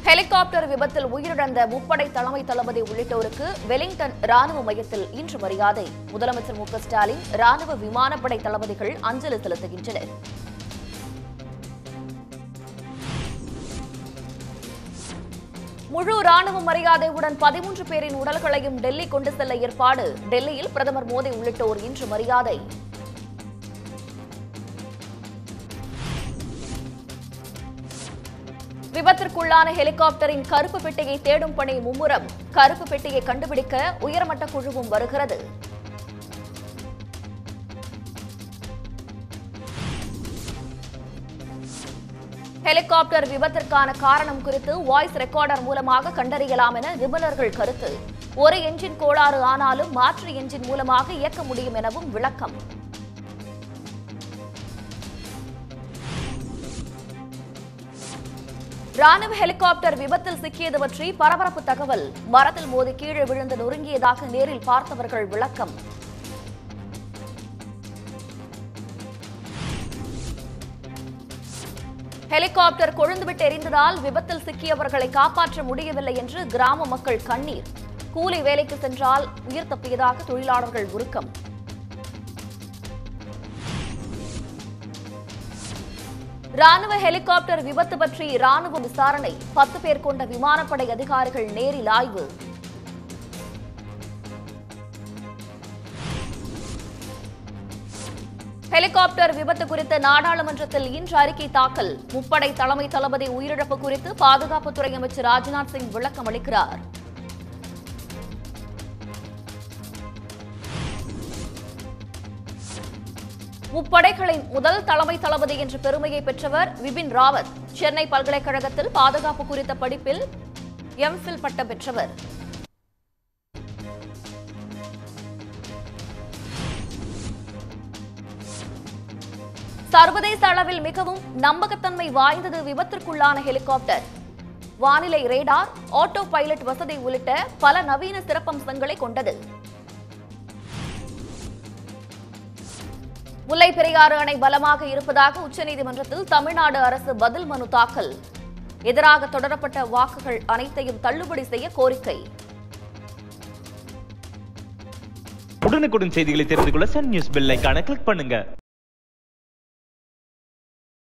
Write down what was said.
helicopter விபத்தில் உயிரிழந்த முப்படை தலைமை தளபதி உள்ளிட்டோருக்கு வெலிங்டன் ராணுவ மையத்தில் இன்று மரியாதை முதலமைச்சர் மு க ஸ்டாலின் ராணுவ விமானப்படை தளபதிகள் அஞ்சலி செலுத்துகின்றனர் முழு ராணுவ மரியாதையுடன் பதிமூன்று பேரின் உடல்களையும் டெல்லி கொண்டு செல்ல ஏற்பாடு டெல்லியில் பிரதமர் மோடி உள்ளிட்டோர் இன்று மரியாதை விபத்திற்குள்ளான ஹெலிகாப்டரின் கருப்பு பெட்டியை தேடும் பணி மும்முரம் கருப்பு பெட்டியை கண்டுபிடிக்க உயர்மட்ட குழுவும் வருகிறது ஹெலிகாப்டர் விபத்திற்கான காரணம் குறித்து வாய்ஸ் ரெக்கார்டர் மூலமாக கண்டறியலாம் என நிபுணர்கள் கருத்து ஒரு என்ஜின் கோளாறு ஆனாலும் மாற்று என்ஜின் மூலமாக இயக்க முடியும் எனவும் விளக்கம் ராணுவ ஹெலிகாப்டர் விபத்தில் சிக்கியது பற்றி பரபரப்பு தகவல் மரத்தில் மோதி கீழே விழுந்து நொறுங்கியதாக நேரில் பார்த்தவர்கள் விளக்கம் ஹெலிகாப்டர் கொழுந்துவிட்டு எரிந்ததால் விபத்தில் சிக்கியவர்களை காப்பாற்ற முடியவில்லை என்று கிராம மக்கள் கண்ணீர் கூலி வேலைக்கு சென்றால் உயிர் தப்பியதாக தொழிலாளர்கள் உருக்கம் ராணுவ ஹெலிகாப்டர் விபத்து பற்றி ராணுவ விசாரணை பத்து பேர் கொண்ட விமானப்படை அதிகாரிகள் நேரில் ஆய்வு ஹெலிகாப்டர் விபத்து குறித்து நாடாளுமன்றத்தில் இன்று அறிக்கை தாக்கல் முப்படை தலைமை தளபதி உயிரிழப்பு குறித்து பாதுகாப்புத்துறை அமைச்சர் ராஜ்நாத் சிங் விளக்கம் அளிக்கிறார் முப்படைகளின் முதல் தலைமை தளபதி என்ற பெருமையை பெற்றவர் விபின் ராவத் சென்னை பல்கலைக்கழகத்தில் பாதுகாப்பு குறித்த படிப்பில் எம்ஃபில் பட்டம் பெற்றவர் சர்வதேச அளவில் மிகவும் நம்பகத்தன்மை வாய்ந்தது விபத்திற்குள்ளான ஹெலிகாப்டர் வானிலை ரேடார் ஆட்டோ பைலட் வசதி உள்ளிட்ட பல நவீன சிறப்பம்சங்களை கொண்டது முல்லை பெரியாறு அணை பலமாக இருப்பதாக உச்சநீதிமன்றத்தில் தமிழ்நாடு அரசு பதில் மனு தாக்கல் எதிராக தொடரப்பட்ட வாக்குகள் அனைத்தையும் தள்ளுபடி செய்ய கோரிக்கை உடனுக்குடன் செய்திகளை தெரிந்து கொள்ள சன் நியூஸ் பெல் ஐகானை கிளிக் பண்ணுங்க